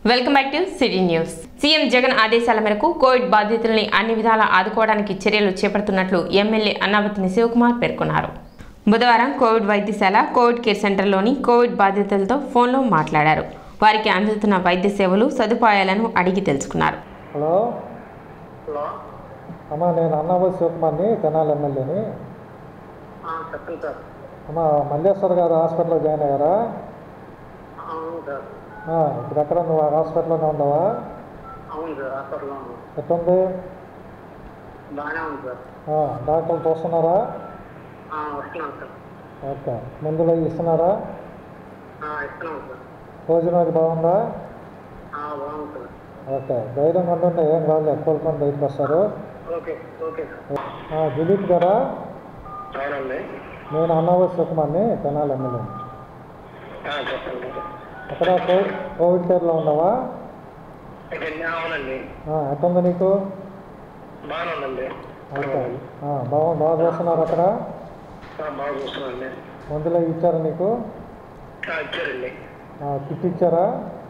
welcome back to city news CM Jagan ఆదేశాల మేరకు Covid బాధితుల్ని అన్ని విధాలా ఆదుకోవడానికి చర్యలు చేపడుతున్నట్లు ఎమ్మెల్యే అన్నావతిని శివకుమార్ పేర్కొన్నారు బుధవారం కోవిడ్ వైద్యశాల కోవిడ్ కేర్ సెంటర్లోని కోవిడ్ బాధితులతో ఫోన్లో మాట్లాడారు వారికి అందుతున్న వైద్య సేవలు సదుపాయాలను అడిగి తెలుసుకున్నారు హలో హలో అమ్మా నేను అన్నావతి శివకుమార్ని తెనాలి ఎమ్మెల్యేని ఆ, చెప్పండి సార్ అమ్మ మల్లేశ్వర్ గారు హాస్పిటల్లో జాయిన్ అయ్యారా అవును సార్ ఆ, ఇప్పుడు ఎక్కడ నువ్వు ఆ హాస్పిటల్లోనే ఉండవా అవును సార్ హాస్పిటల్లో ఉన్నాను ఎట్టుంది బాగానే ఉంది సార్ ఆ, డాక్టర్లు చూస్తున్నారా ఆ, వస్తున్నాను సార్ ఓకే మందులు ఇస్తున్నారా ఆ, ఇస్తున్నాను సార్ భోజనం అది బాగుందా ఆ, బాగుంది సార్ ఓకే ధైర్యంగా ఉండండి ఏం కాదు కోలుకొని బయటకు వస్తారు ఓకే ఓకే సార్ ఆ, దిలీప్ గారా అవునండి నేను అన్నావతి శివకుమార్ని తెనాలి ఎమ్మెల్యే ఆ, చెప్పండి అక్కడ కోవిడ్ కోవిడ్ కేర్లో ఉన్నావా ఇక్కడండి అవునండి ఆ, ఎట్టుంది నీకు బాగానే ఉందండి ఓకే ఆ, బాగా బాగా చూస్తున్నారు అక్కడ ఆ, బాగా చూస్తున్నాండి మందులు అవి ఇచ్చారా నీకు ఆ, ఇచ్చారండి ఆ, కిట్ ఇచ్చారా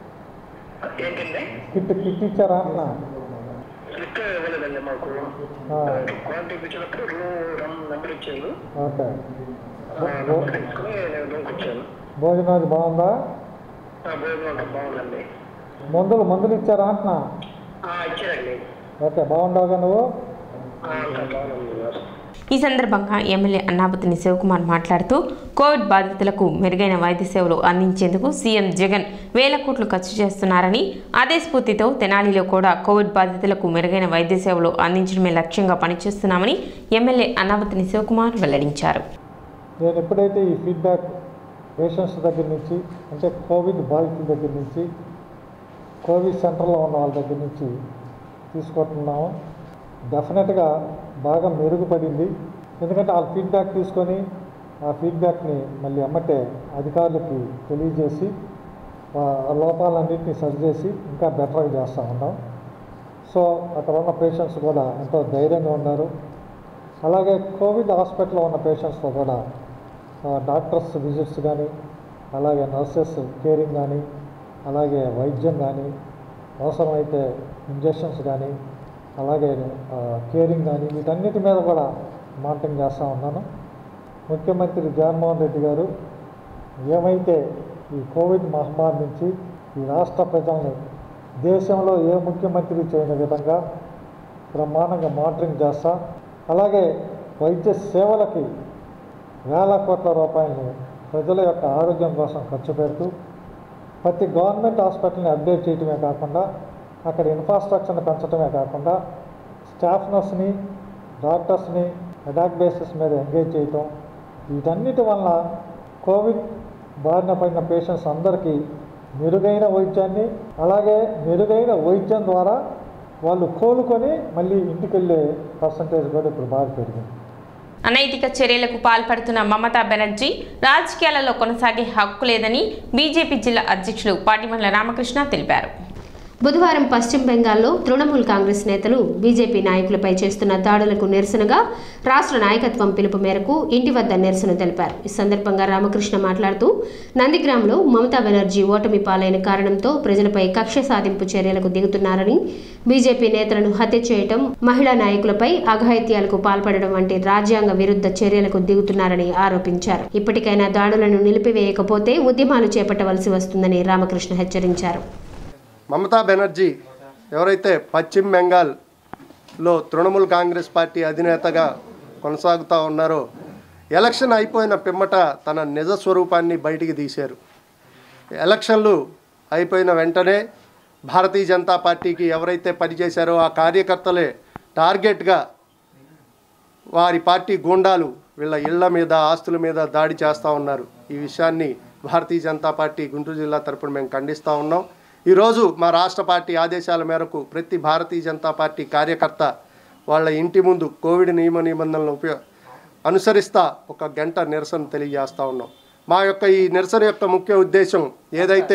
ఏంటండి కిట్ కిట్ ఇచ్చారా అన్న లిస్ట్ ఇవ్వలేదండి మాకు ఆ, క్వాలిటీ ఇచ్చినప్పుడు రూమ్ నెంబర్ ఇచ్చారు ఓకే ఆ, నెంబర్ తీసుకుని నేను రూమ్కి వచ్చాను భోజనం అది బాగుందా ఆ, భోజనం అంతా బాగుందండి మందులు మందులు ఇచ్చారా అంటున్నా ఆ, ఇచ్చారండి ఓకే బాగుండవుగా నువ్వు ఆ, అంతా బాగుంది సార్ ఈ సందర్భంగా ఎమ్మెల్యే అన్నాపతిని శివకుమార్ మాట్లాడుతూ కోవిడ్ బాధితులకు మెరుగైన వైద్య సేవలు అందించేందుకు సీఎం జగన్ వేల కోట్లు ఖర్చు చేస్తున్నారని అదే స్ఫూర్తితో తెనాలిలో కూడా కోవిడ్ బాధితులకు మెరుగైన వైద్య సేవలు అందించడమే లక్ష్యంగా పనిచేస్తున్నామని ఎమ్మెల్యే అన్నాపతిని శివకుమార్ వెల్లడించారు నేను ఎప్పుడైతే ఈ ఫీడ్బ్యాక్ పేషెంట్స్ దగ్గర నుంచి అంటే కోవిడ్ బాధితుల దగ్గర నుంచి కోవిడ్ సెంటర్లో ఉన్న వాళ్ళ దగ్గర నుంచి తీసుకుంటున్నాము డెఫినెట్గా బాగా మెరుగుపడింది ఎందుకంటే వాళ్ళ ఫీడ్బ్యాక్ తీసుకొని ఆ ఫీడ్బ్యాక్ని మళ్ళీ అమ్మటే అధికారులకి తెలియజేసి ఆ లోపాలన్నింటినీ సరిచేసి ఇంకా బెటర్గా చేస్తూ ఉన్నాం సో అక్కడ ఉన్న పేషెంట్స్ కూడా ఎంతో ధైర్యంగా ఉన్నారు అలాగే కోవిడ్ హాస్పిటల్లో ఉన్న పేషెంట్స్తో కూడా ఆ, డాక్టర్స్ విజిట్స్ కానీ అలాగే నర్సెస్ కేరింగ్ కానీ అలాగే వైద్యం కానీ అవసరమైతే ఇంజెక్షన్స్ కానీ అలాగే ఆ, కేరింగ్ కానీ వీటన్నిటి మీద కూడా మానిటరింగ్ చేస్తూ ఉన్నాను ముఖ్యమంత్రి జగన్మోహన్ రెడ్డి గారు ఏమైతే ఈ కోవిడ్ మహమ్మారి నుంచి ఈ రాష్ట్ర ప్రజల్ని దేశంలో ఏ ముఖ్యమంత్రి చేయని విధంగా బ్రహ్మాండంగా మానిటరింగ్ చేస్తా అలాగే వైద్య సేవలకి వేల కోట్ల రూపాయలని ప్రజల యొక్క ఆరోగ్యం కోసం ఖర్చు పెడుతూ ప్రతి గవర్నమెంట్ హాస్పిటల్ని అప్డేట్ చేయడమే కాకుండా అక్కడ ఇన్ఫ్రాస్ట్రక్చర్ని పెంచడమే కాకుండా స్టాఫ్ నర్స్ని డాక్టర్స్ని అడాక్ బేసిస్ మీద ఎంగేజ్ చేయటం వీటన్నిటి వలన కోవిడ్ బారిన పడిన పేషెంట్స్ అందరికీ మెరుగైన వైద్యాన్ని అలాగే మెరుగైన వైద్యం ద్వారా వాళ్ళు కోలుకొని మళ్ళీ ఇంటికి వెళ్ళే పర్సంటేజ్ కూడా ఇప్పుడు బాగా పెరిగింది అనైతిక చర్యలకు పాల్పడుతున్న మమతా బెనర్జీ రాజకీయాలలో కొనసాగే హక్కు లేదని బీజేపీ జిల్లా అధ్యక్షులు పాటిమల్ల రామకృష్ణ తెలిపారు బుధవారం పశ్చిమ బెంగాల్లో తృణమూల్ కాంగ్రెస్ నేతలు బీజేపీ నాయకులపై చేస్తున్న దాడులకు నిరసనగా రాష్ట్ర నాయకత్వం పిలుపు మేరకు ఇంటి వద్ద నిరసన తెలిపారు ఈ సందర్భంగా రామకృష్ణ మాట్లాడుతూ నందిగ్రామ్లో మమతా బెనర్జీ ఓటమి పాలైన కారణంతో ప్రజలపై కక్ష సాధింపు చర్యలకు దిగుతున్నారని బీజేపీ నేతలను హత్య చేయటం మహిళా నాయకులపై అఘాయిత్యాలకు పాల్పడడం వంటి రాజ్యాంగ విరుద్ధ చర్యలకు దిగుతున్నారని ఆరోపించారు ఇప్పటికైనా దాడులను నిలిపివేయకపోతే ఉద్యమాలు చేపట్టవలసి వస్తుందని రామకృష్ణ హెచ్చరించారు మమతా బెనర్జీ ఎవరైతే పశ్చిమ బెంగాల్లో తృణమూల్ కాంగ్రెస్ పార్టీ అధినేతగా కొనసాగుతూ ఉన్నారో ఎలక్షన్ అయిపోయిన పిమ్మట తన నిజ స్వరూపాన్ని బయటికి తీశారు ఎలక్షన్లు అయిపోయిన వెంటనే భారతీయ జనతా పార్టీకి ఎవరైతే పనిచేశారో ఆ కార్యకర్తలే టార్గెట్గా వారి పార్టీ గూండాలు వీళ్ళ ఇళ్ల మీద ఆస్తుల మీద దాడి చేస్తూ ఉన్నారు ఈ విషయాన్ని భారతీయ జనతా పార్టీ గుంటూరు జిల్లా తరపున మేము ఖండిస్తూ ఉన్నాం ఈరోజు మా రాష్ట్ర పార్టీ ఆదేశాల మేరకు ప్రతి భారతీయ జనతా పార్టీ కార్యకర్త వాళ్ళ ఇంటి ముందు కోవిడ్ నియమ నిబంధనలను ఉపయో అనుసరిస్తా ఒక గంట నిరసన తెలియజేస్తూ ఉన్నాం మా యొక్క ఈ నిరసన యొక్క ముఖ్య ఉద్దేశం ఏదైతే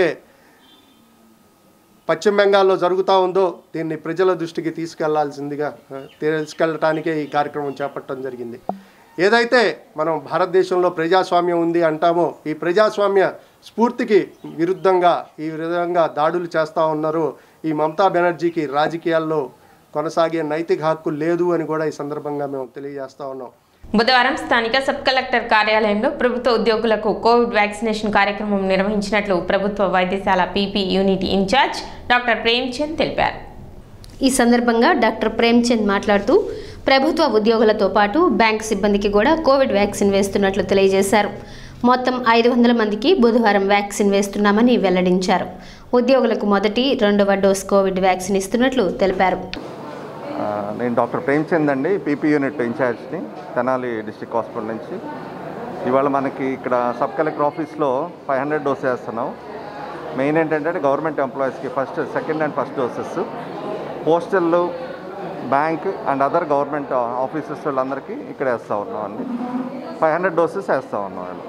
పశ్చిమ బెంగాల్లో జరుగుతూ ఉందో దీన్ని ప్రజల దృష్టికి తీసుకెళ్లాల్సిందిగా ఆ, తీసుకెళ్ళటానికే ఈ కార్యక్రమం చేపట్టడం జరిగింది ఏదైతే మనం భారతదేశంలో ప్రజాస్వామ్యం ఉంది అంటామో ఈ ప్రజాస్వామ్య స్ఫూర్తికి విరుద్ధంగా ఈ విధంగా దాడులు చేస్తూ ఉన్నారు ఈ మమతా బెనర్జీకి రాజకీయాల్లో కొనసాగే నైతిక హక్కు లేదు అని కూడా ఈ సందర్భంగా మేము తెలియజేస్తా ఉన్నాం బుధవారం స్థానిక సబ్ కలెక్టర్ కార్యాలయంలో ప్రభుత్వ ఉద్యోగులకు కోవిడ్ వ్యాక్సినేషన్ కార్యక్రమం నిర్వహించినట్లు ప్రభుత్వ వైద్యశాల PP unit incharge doctor Premchand తెలిపారు ఈ సందర్భంగా డాక్టర్ ప్రేమ్చంద్ మాట్లాడుతూ ప్రభుత్వ ఉద్యోగులతో పాటు బ్యాంక్ సిబ్బందికి కూడా కోవిడ్ వ్యాక్సిన్ వేస్తున్నట్లు తెలియజేశారు మొత్తం ఐదు వందల మందికి బుధవారం వ్యాక్సిన్ వేస్తున్నామని వెల్లడించారు ఉద్యోగులకు మొదటి రెండవ డోస్ కోవిడ్ వ్యాక్సిన్ ఇస్తున్నట్లు తెలిపారు ఆ, నేను డాక్టర్ ప్రేమ్చంద్ అండి పీపీ యూనిట్ ఇన్ఛార్జ్ని తెనాలి డిస్ట్రిక్ట్ హాస్పిటల్ నుంచి ఇవాళ మనకి ఇక్కడ సబ్ కలెక్టర్ ఆఫీస్లో ఫైవ్ హండ్రెడ్ డోస్ వేస్తున్నాం మెయిన్ ఏంటంటే గవర్నమెంట్ ఎంప్లాయీస్కి first second and first doses postal bank and other government offices వాళ్ళందరికీ ఇక్కడ వేస్తూ ఉన్నాం అండి ఫైవ్ హండ్రెడ్ డోసెస్ వేస్తూ ఉన్నాం అండి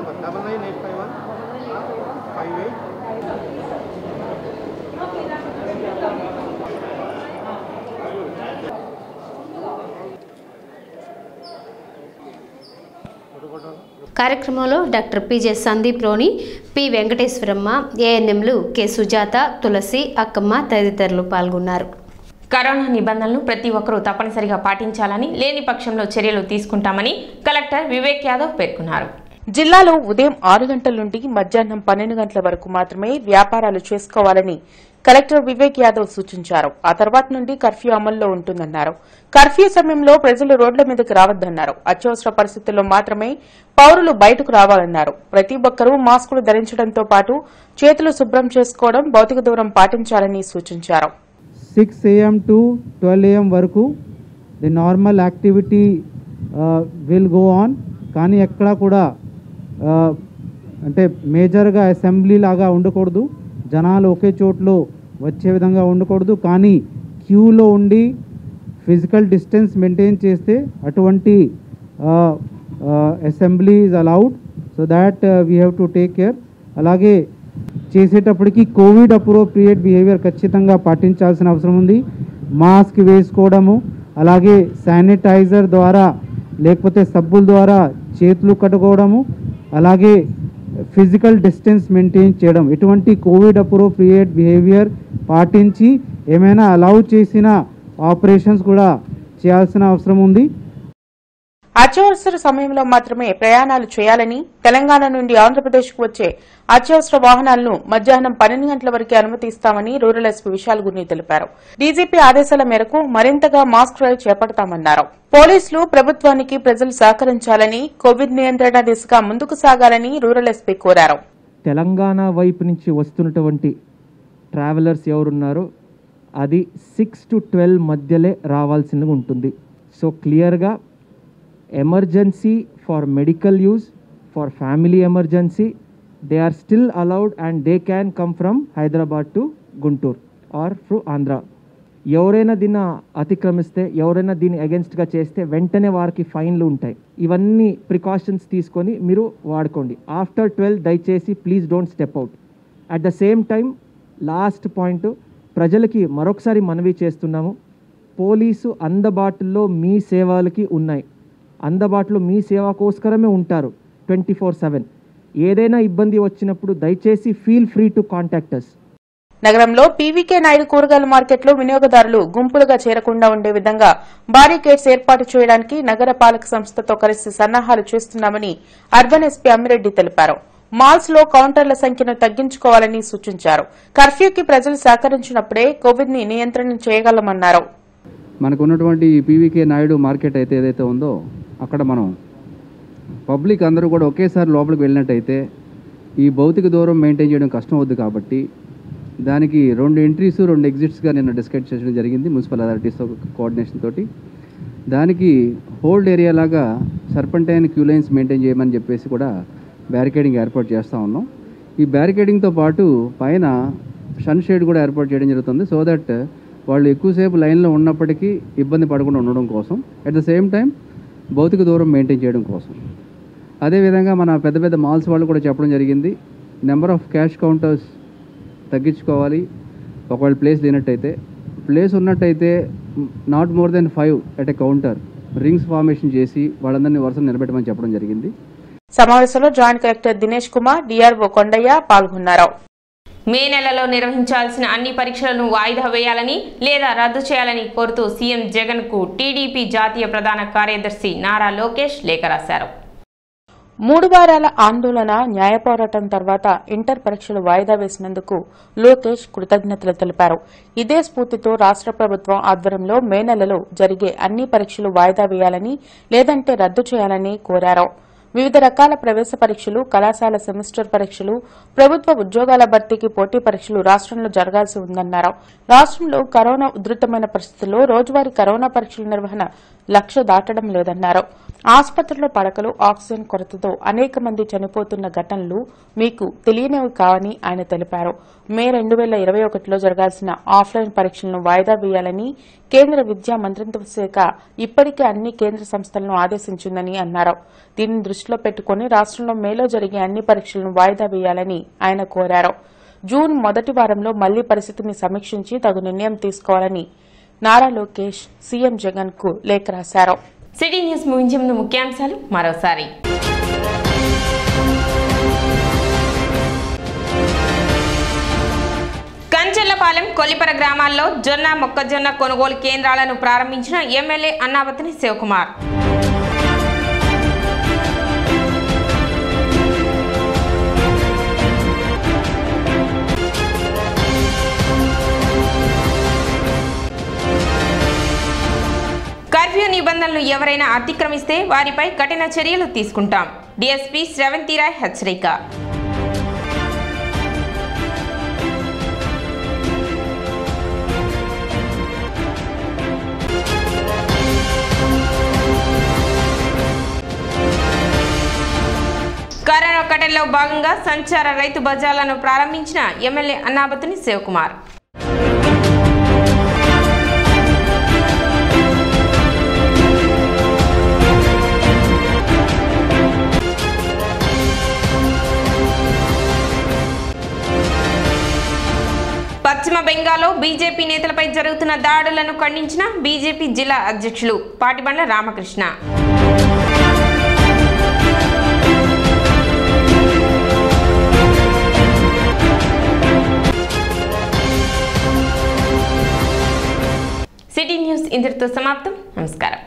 కార్యక్రమంలో doctor PJ Sandeep Roni P Venkateswaramma ఏఎన్ఎంలు కె సుజాత తులసి అక్కమ్మ తదితరులు పాల్గొన్నారు కరోనా నిబంధనలు ప్రతి ఒక్కరూ తప్పనిసరిగా పాటించాలని లేని పక్షంలో చర్యలు తీసుకుంటామని కలెక్టర్ వివేక్ యాదవ్ పేర్కొన్నారు జిల్లాలో ఉదయం ఆరు గంటల నుండి మధ్యాహ్నం పన్నెండు గంటల వరకు మాత్రమే వ్యాపారాలు చేసుకోవాలని కలెక్టర్ వివేక్ యాదవ్ సూచించారు ఆ తర్వాత నుండి కర్ఫ్యూ అమల్లో ఉంటుందన్నారు కర్ఫ్యూ సమయంలో ప్రజలు రోడ్ల మీదకు రావద్దన్నారు అత్యవసర పరిస్థితుల్లో మాత్రమే పౌరులు బయటకు రావాలన్నారు ప్రతి ఒక్కరూ మాస్కులు ధరించడంతో పాటు చేతులు శుభ్రం చేసుకోవడం భౌతిక దూరం పాటించాలని సూచించారు six AM to twelve AM వరకు the normal activity will go on కానీ ఎక్కడా కూడా ఆ, అంటే మేజర్గా అసెంబ్లీ లాగా ఉండకూడదు జనాలు ఒకే చోట్లో వచ్చే విధంగా ఉండకూడదు కానీ క్యూలో ఉండి ఫిజికల్ డిస్టెన్స్ మెయింటైన్ చేస్తే అటువంటి assembly is allowed so that we have to take care అలాగే చేసేటప్పటికి కోవిడ్ అప్రోప్రియేట్ బిహేవియర్ ఖచ్చితంగా పాటించాల్సిన అవసరం ఉంది మాస్క్ వేసుకోవడము అలాగే శానిటైజర్ ద్వారా లేకపోతే సబ్బుల ద్వారా చేతులు కట్టుకోవడము అలాగే ఫిజికల్ డిస్టెన్స్ మెయింటైన్ చేయడం ఎటువంటి కోవిడ్ అప్రోప్రియేట్ బిహేవియర్ పాటించి ఏమైనా అలౌ చేసిన ఆపరేషన్స్ కూడా చేయాల్సిన అవసరం ఉంది అత్యవసర సమయంలో మాత్రమే ప్రయాణాలు చేయాలని తెలంగాణ నుండి ఆంధ్రప్రదేశ్కు వచ్చే అత్యవసర వాహనాలను మధ్యాహ్నం పన్నెండు గంటల వరకే అనుమతిస్తామని రూరల్ ఎస్పీ విశాల్ గున్ని తెలిపారు డీజీపీ ఆదేశాల మేరకు మరింతగా మాస్క్ డ్రైవ్ చేపడతామన్నారు పోలీసులు ప్రభుత్వానికి ప్రజలు సహకరించాలని కోవిడ్ నియంత్రణ దిశగా ముందుకు సాగాలని రూరల్ ఎస్పీ కోరారు తెలంగాణ వైపు నుంచి వస్తున్నటువంటి ట్రావెలర్స్ ఎవరున్నారో అది సిక్స్ టు ట్వెల్వ్ మధ్యలే రావాల్సిందిగా ఉంటుంది సో క్లియర్గా emergency for medical use for family emergency they are still allowed and they can come from Hyderabad to Guntur or through Andhra ఎవరైనా దీన్ని అతిక్రమిస్తే ఎవరైనా దీన్ని అగెన్స్ట్గా చేస్తే వెంటనే వారికి ఫైన్లు ఉంటాయి ఇవన్నీ ప్రికాషన్స్ తీసుకొని మీరు వాడుకోండి ఆఫ్టర్ ట్వెల్వ్ దయచేసి please don't step out at the same time last point ప్రజలకి మరొకసారి మనవి చేస్తున్నాము పోలీసు అందుబాటులో మీ సేవలకి ఉన్నాయి అందుబాటులో మీ సేవ కోసరమే ఉంటారు ట్వంటీ ఫోర్ సెవెన్ ఏదైనా ఇబ్బంది వచ్చినప్పుడు దయచేసి feel free to contact us నగరంలో పీవీకే నాయుడు కూరగాయల మార్కెట్లో వినియోగదారులు గుంపులుగా చేరకుండా ఉండే విధంగా బారికేడ్స్ ఏర్పాటు చేయడానికి నగర పాలక సంస్థతో కలిసి సన్నాహాలు చేస్తున్నామని అర్బన్ ఎస్పీ అమ్మిరెడ్డి తెలిపారు మాల్స్ లో కౌంటర్ల సంఖ్యను తగ్గించుకోవాలని సూచించారు కర్ఫ్యూకి ప్రజలు సహకరించినప్పుడే కోవిడ్ ని నియంత్రణ చేయగలమన్నారు మనకు ఉన్నటువంటి ఈ పీవీకే నాయుడు మార్కెట్ అయితే ఏదైతే ఉందో అక్కడ మనం పబ్లిక్ అందరూ కూడా ఒకేసారి లోపలికి వెళ్ళినట్టయితే ఈ భౌతిక దూరం మెయింటైన్ చేయడం కష్టం అవుద్ది కాబట్టి దానికి రెండు ఎంట్రీస్ రెండు ఎగ్జిట్స్గా నిన్న డిస్కస్ చేయడం జరిగింది మున్సిపల్ అథారిటీస్తో కోఆర్డినేషన్ తోటి దానికి హోల్డ్ ఏరియా లాగా సర్పంటైన్ క్యూ లైన్స్ మెయింటైన్ చేయమని చెప్పేసి కూడా బ్యారికేడింగ్ ఏర్పాటు చేస్తూ ఉన్నాం ఈ బ్యారికేడింగ్తో పాటు పైన సన్ షేడ్ కూడా ఏర్పాటు చేయడం జరుగుతుంది సో దట్ వాళ్ళు ఎక్కువసేపు లైన్లో ఉన్నప్పటికీ ఇబ్బంది పడకుండా ఉండడం కోసం అట్ ద సేమ్ టైం భౌతిక దూరం మెయింటైన్ చేయడం కోసం అదేవిధంగా మన పెద్ద పెద్ద మాల్స్ వాళ్ళు కూడా చెప్పడం జరిగింది నెంబర్ ఆఫ్ క్యాష్ కౌంటర్స్ తగ్గించుకోవాలి ఒకవేళ ప్లేస్ లేనట్టయితే ప్లేస్ ఉన్నట్టయితే not more then five at a counter rings formation చేసి వాళ్ళందరినీ వరుస నిలబెట్టమని చెప్పడం జరిగింది సమావేశంలో joint collector Dinesh Kumar DRO Kondaiah పాల్గొన్నారు మే నెలలో నిర్వహించాల్సిన అన్ని పరీక్షలను వాయిదా వేయాలని లేదా రద్దు చేయాలని కోరుతూ సీఎం జగన్ కు టీడీపీ జాతీయ ప్రధాన కార్యదర్శి నారా లోకేష్ లేఖ రాశారు మూడు వారాల ఆందోళన న్యాయ పోరాటం తర్వాత ఇంటర్ పరీక్షలు వాయిదా వేసినందుకు లోకేష్ కృతజ్ఞతలు తెలిపారు ఇదే స్ఫూర్తితో రాష్ట ప్రభుత్వం ఆధ్వర్యంలో మే నెలలో జరిగే అన్ని పరీక్షలు వాయిదా వేయాలని లేదంటే రద్దు చేయాలని కోరారు వివిధ రకాల ప్రవేశ పరీక్షలు కళాశాల సెమిస్టర్ పరీక్షలు ప్రభుత్వ ఉద్యోగాల భర్తీకి పోటీ పరీక్షలు రాష్ట్రంలో జరగాల్సి ఉందన్నారు రాష్ట్రంలో కరోనా ఉధృతమైన పరిస్థితుల్లో రోజువారీ కరోనా పరీక్షల నిర్వహణ లక్ష దాటడం లేదన్నారు ఆసుపత్రిలో పడకలు ఆక్సిజన్ కొరతతో అనేక మంది చనిపోతున్న ఘటనలు మీకు తెలియనివి కావని ఆయన తెలిపారు మే రెండు వేల ఇరవై ఒకటిలో జరగాల్సిన ఆఫ్లైన్ పరీక్షలను వాయిదా వేయాలని కేంద్ర విద్యా మంత్రిత్వ శాఖ ఇప్పటికే అన్ని కేంద్ర సంస్థలను ఆదేశించిందని అన్నారు దీనిని దృష్టిలో పెట్టుకుని రాష్ట్రంలో మేలో జరిగే అన్ని పరీక్షలను వాయిదా వేయాలని ఆయన కోరారు జూన్ మొదటి వారంలో మళ్లీ పరిస్థితిని సమీక్షించి తగు నిర్ణయం తీసుకోవాలని నారా లోకేష్ సీఎం జగన్ కు లేఖ రాశారు సిటీ న్యూస్ ముగించే ముందు ముఖ్యాంశాలు మరోసారి కంచెలపాలెం కొల్లిపర గ్రామాల్లో జొన్న మొక్కజొన్న కొనుగోలు కేంద్రాలను ప్రారంభించిన ఎమ్మెల్యే అన్నావతిని శివకుమార్ కర్ఫ్యూ నిబంధనలు ఎవరైనా అతిక్రమిస్తే వారిపై కఠిన చర్యలు తీసుకుంటాం డీఎస్పీ శ్రవంతిరాయ్ హెచ్చరిక కరోనా కట్టడిలో భాగంగా సంచార రైతు బజార్లను ప్రారంభించిన ఎమ్మెల్యే అన్నాబతుని శివకుమార్ పశ్చిమ బెంగాల్లో బీజేపీ నేతలపై జరుగుతున్న దాడులను ఖండించిన బీజేపీ జిల్లా అధ్యక్షులు పాటిబండ్ల రామకృష్ణ సిటీ న్యూస్ ఇంతటితో సమాప్తం నమస్కారం